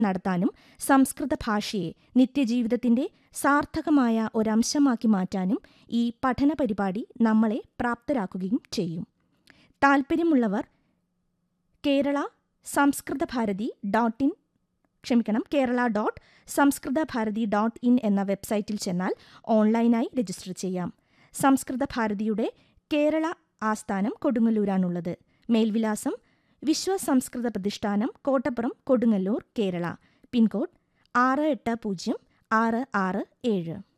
നടത്താനും സംസ്കൃത ഭാഷയെ നിത്യജീവിതത്തിന്റെ സാർത്ഥകമായ ഒരംശമാക്കി മാറ്റാനും ഈ പഠന പരിപാടി നമ്മളെ പ്രാപ്തരാക്കുകയും ചെയ്യും താൽപ്പര്യമുള്ളവർ കേരള സംസ്കൃത ഭാരതി ഡോട്ട് ഇൻ ക്ഷമിക്കണം കേരള ഡോട്ട് സംസ്കൃത ഭാരതി ഡോട്ട് ഇൻ എന്ന വെബ്സൈറ്റിൽ ചെന്നാൽ ഓൺലൈനായി രജിസ്റ്റർ ചെയ്യാം സംസ്കൃത ഭാരതിയുടെ കേരള ആസ്ഥാനം കൊടുങ്ങല്ലൂരാണുള്ളത് മേൽവിലാസം വിശ്വ സംസ്കൃത പ്രതിഷ്ഠാനം കോട്ടപ്പുറം കൊടുങ്ങല്ലൂർ കേരള പിൻകോഡ് ആറ് എട്ട് പൂജ്യം ആറ് ആറ് ഏഴ്